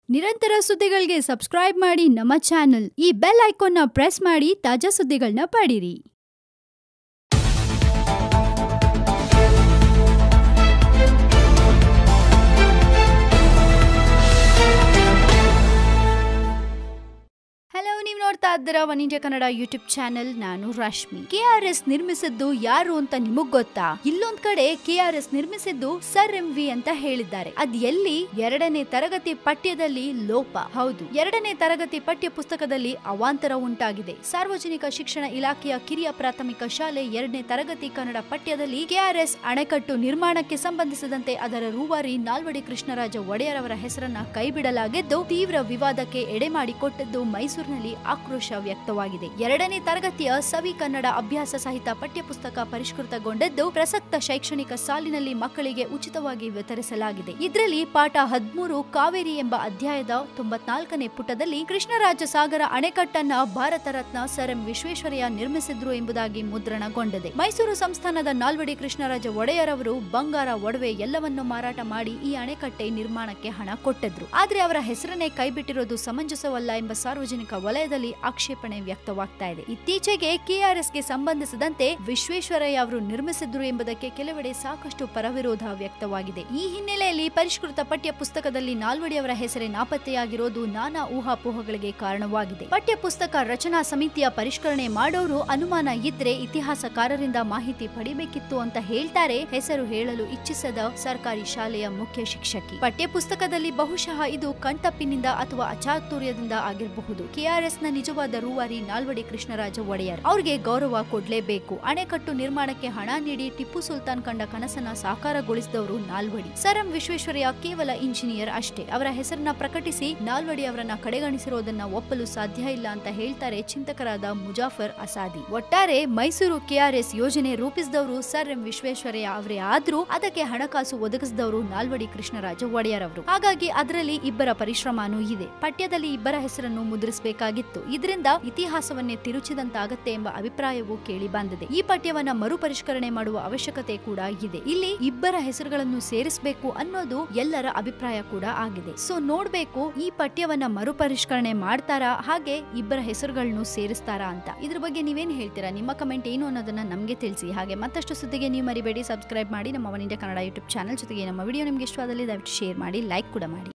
ನಿರಂತರ ಸುದ್ದಿಗಳಿಗೆ ಸಬ್ಸ್ಕ್ರೈಬ್ ಮಾಡಿ ನಮ್ಮ ಚಾನೆಲ್ ಈ ಬೆಲ್ ಐಕಾನ್ನ ಪ್ರೆಸ್ ಮಾಡಿ ತಾಜಾ ಸುದ್ದಿಗಳನ್ನ ಪಡೀರಿ ಹಲೋ ನೀವು ನೋಡ್ತಾ ಇದ್ದೀರಾ one India Kannada YouTube channel ನಾನು ರಶ್ಮಿ ಕೆ ಆರ್ ಎಸ್ ನಿರ್ಮಿಸಿದ್ದು ಯಾರು ಅಂತ ನಿಮಗ್ ಗೊತ್ತಾ ಇಲ್ಲೊಂದ್ ಕಡೆ ಕೆ ಆರ್ ಎಸ್ ನಿರ್ಮಿಸಿದ್ದು ಸರ್ ಎಂ ವಿ ಅಂತ ಹೇಳಿದ್ದಾರೆ ಅದ್ ಎಲ್ಲಿ ಎರಡನೇ ತರಗತಿ ಪಠ್ಯದಲ್ಲಿ ಲೋಪ ಹೌದು ಎರಡನೇ ತರಗತಿ ಪಠ್ಯ ಪುಸ್ತಕದಲ್ಲಿ ಅವಾಂತರ ಉಂಟಾಗಿದೆ ಸಾರ್ವಜನಿಕ ಶಿಕ್ಷಣ ಇಲಾಖೆಯ ಕಿರಿಯ ಪ್ರಾಥಮಿಕ ಶಾಲೆ ಎರಡನೇ ತರಗತಿ ಕನ್ನಡ ಪಠ್ಯದಲ್ಲಿ ಕೆಆರ್ಎಸ್ ಅಣೆಕಟ್ಟು ನಿರ್ಮಾಣಕ್ಕೆ ಸಂಬಂಧಿಸಿದಂತೆ ಅದರ ರೂವಾರಿ ನಾಲ್ವಡಿ ಕೃಷ್ಣರಾಜ ಒಡೆಯರ್ ಅವರ ಹೆಸರನ್ನ ಕೈಬಿಡಲಾಗಿದ್ದು ತೀವ್ರ ವಿವಾದಕ್ಕೆ ಎಡೆ ಮಾಡಿಕೊಟ್ಟಿದ್ದು ಮೈಸೂರಿನಲ್ಲಿ ಆಕ್ರೋಶ ವ್ಯಕ್ತವಾಗಿದೆ ಎರಡನೇ ತರಗತಿಯ ಸವಿ ಕನ್ನಡ ಅಭ್ಯಾಸ ಸಹಿತ ಪಠ್ಯಪುಸ್ತಕ ಪರಿಷ್ಕೃತಗೊಂಡದ್ದು ಪ್ರಸಕ್ತ ಶೈಕ್ಷಣಿಕ ಸಾಲಿನಲ್ಲಿ ಮಕ್ಕಳಿಗೆ ಉಚಿತವಾಗಿ ವಿತರಿಸಲಾಗಿದೆ ಇದರಲ್ಲಿ ಪಾಠ ಹದಿಮೂರು ಕಾವೇರಿ ಎಂಬ ಅಧ್ಯಾಯದ ತೊಂಬತ್ನಾಲ್ಕನೇ ಪುಟದಲ್ಲಿ ಕೃಷ್ಣರಾಜ ಸಾಗರ ಅಣೆಕಟ್ಟನ್ನ ಭಾರತ ರತ್ನ ಸರ್ ಎಂ ವಿಶ್ವೇಶ್ವರಯ್ಯ ನಿರ್ಮಿಸಿದ್ರು ಎಂಬುದಾಗಿ ಮುದ್ರಣಗೊಂಡಿದೆ ಮೈಸೂರು ಸಂಸ್ಥಾನದ ನಾಲ್ವಡಿ ಕೃಷ್ಣರಾಜ ಒಡೆಯರ್ ಅವರು ಬಂಗಾರ ಒಡವೆ ಎಲ್ಲವನ್ನು ಮಾರಾಟ ಮಾಡಿ ಈ ಅಣೆಕಟ್ಟೆ ನಿರ್ಮಾಣಕ್ಕೆ ಹಣ ಕೊಟ್ಟಿದ್ರು ಆದ್ರೆ ಅವರ ಹೆಸರನ್ನೇ ಕೈಬಿಟ್ಟಿರೋದು ಸಮಂಜಸವಲ್ಲ ಎಂಬ ಸಾರ್ವಜನಿಕ ವಲಯದಲ್ಲಿ ಆಕ್ಷೇಪಣೆ ವ್ಯಕ್ತವಾಗ್ತಾ ಇದೆ ಇತ್ತೀಚೆಗೆ ಕೆಆರ್ಎಸ್ ಗೆ ಸಂಬಂಧಿಸಿದಂತೆ ವಿಶ್ವೇಶ್ವರಯ್ಯ ಅವರು ನಿರ್ಮಿಸಿದ್ರು ಎಂಬುದಕ್ಕೆ ಕೆಲವೆಡೆ ಸಾಕಷ್ಟು ಪರವಿರೋಧ ವ್ಯಕ್ತವಾಗಿದೆ ಈ ಹಿನ್ನೆಲೆಯಲ್ಲಿ ಪರಿಷ್ಕೃತ ಪಠ್ಯ ಪುಸ್ತಕದಲ್ಲಿ ನಾಲ್ವಡಿ ಅವರ ಹೆಸರೇ ನಾಪತ್ತೆಯಾಗಿರೋದು ನಾನಾ ಊಹಾಪೋಹಗಳಿಗೆ ಕಾರಣವಾಗಿದೆ ಪಠ್ಯ ಪುಸ್ತಕ ರಚನಾ ಸಮಿತಿಯ ಪರಿಷ್ಕರಣೆ ಮಾಡೋರು ಅನುಮಾನ ಇದ್ರೆ ಇತಿಹಾಸಕಾರರಿಂದ ಮಾಹಿತಿ ಪಡಿಬೇಕಿತ್ತು ಅಂತ ಹೇಳ್ತಾರೆ ಹೆಸರು ಹೇಳಲು ಇಚ್ಛಿಸದ ಸರ್ಕಾರಿ ಶಾಲೆಯ ಮುಖ್ಯ ಶಿಕ್ಷಕಿ ಪಠ್ಯ ಪುಸ್ತಕದಲ್ಲಿ ಬಹುಶಃ ಇದು ಕಣ್ತಪ್ಪಿನಿಂದ ಅಥವಾ ಅಚಾತುರ್ಯದಿಂದ ಆಗಿರಬಹುದು ಕೆಆರ್ಎಸ್ ನ ನಿಜವಾದ ರೂವಾರಿ ನಾಲ್ವಡಿ ಕೃಷ್ಣರಾಜ ಒಡೆಯರ್ ಅವ್ರಿಗೆ ಗೌರವ ಕೊಡ್ಲೇಬೇಕು ಅಣೆಕಟ್ಟು ನಿರ್ಮಾಣಕ್ಕೆ ಹಣ ನೀಡಿ ಟಿಪ್ಪು ಸುಲ್ತಾನ್ ಕಂಡ ಕನಸನ್ನ ಸಾಕಾರಗೊಳಿಸಿದವರು ನಾಲ್ವಡಿ ಸರ್ ಎಂ ವಿಶ್ವೇಶ್ವರಯ್ಯ ಕೇವಲ ಇಂಜಿನಿಯರ್ ಅಷ್ಟೇ ಅವರ ಹೆಸರನ್ನ ಪ್ರಕಟಿಸಿ ನಾಲ್ವಡಿ ಅವರನ್ನ ಕಡೆಗಣಿಸಿರೋದನ್ನ ಒಪ್ಪಲು ಸಾಧ್ಯ ಇಲ್ಲ ಅಂತ ಹೇಳ್ತಾರೆ ಚಿಂತಕರಾದ ಮುಜಾಫರ್ ಅಸಾದಿ ಒಟ್ಟಾರೆ ಮೈಸೂರು ಕೆಆರ್ಎಸ್ ಯೋಜನೆ ರೂಪಿಸಿದವರು ಸರ್ ಎಂ ವಿಶ್ವೇಶ್ವರಯ್ಯ ಅವರೇ ಆದ್ರೂ ಅದಕ್ಕೆ ಹಣಕಾಸು ಒದಗಿಸಿದವರು ನಾಲ್ವಡಿ ಕೃಷ್ಣರಾಜ ಒಡೆಯರ್ ಅವರು ಹಾಗಾಗಿ ಅದರಲ್ಲಿ ಇಬ್ಬರ ಪರಿಶ್ರಮನೂ ಇದೆ ಪಠ್ಯದಲ್ಲಿ ಇಬ್ಬರ ಹೆಸರನ್ನು ಮುದ್ರಿಸಬೇಕಾಗಿತ್ತು ಇದರಿಂದ ಇತಿಹಾಸವನ್ನೇ ತಿರುಚಿದಂತಾಗತ್ತೆ ಎಂಬ ಅಭಿಪ್ರಾಯವು ಕೇಳಿ ಬಂದಿದೆ ಈ ಪಠ್ಯವನ್ನ ಮರುಪರಿಷ್ಕರಣೆ ಮಾಡುವ ಅವಶ್ಯಕತೆ ಕೂಡ ಇದೆ ಇಲ್ಲಿ ಇಬ್ಬರ ಹೆಸರುಗಳನ್ನು ಸೇರಿಸಬೇಕು ಅನ್ನೋದು ಎಲ್ಲರ ಅಭಿಪ್ರಾಯ ಕೂಡ ಆಗಿದೆ ಸೊ ನೋಡ್ಬೇಕು ಈ ಪಠ್ಯವನ್ನ ಮರುಪರಿಷ್ಕರಣೆ ಮಾಡ್ತಾರಾ ಹಾಗೆ ಇಬ್ಬರ ಹೆಸರುಗಳನ್ನು ಸೇರಿಸ್ತಾರಾ ಅಂತ ಇದ್ರ ಬಗ್ಗೆ ನೀವೇನ್ ಹೇಳ್ತೀರಾ ನಿಮ್ಮ ಕಮೆಂಟ್ ಏನು ಅನ್ನೋದನ್ನ ನಮಗೆ ತಿಳಿಸಿ ಹಾಗೆ ಮತ್ತಷ್ಟು ಸುದ್ದಿಗೆ ನೀವು ಮರಿಬೇಡಿ ಸಬ್ಸ್ಕ್ರೈಬ್ ಮಾಡಿ ನಮ್ಮ one India Kannada YouTube channel ಜೊತೆಗೆ ನಮ್ಮ ವಿಡಿಯೋ ನಿಮ್ಗೆ ಇಷ್ಟವಾದಲ್ಲಿ ದಯವಿಟ್ಟು ಶೇರ್ ಮಾಡಿ ಲೈಕ್ ಕೂಡ ಮಾಡಿ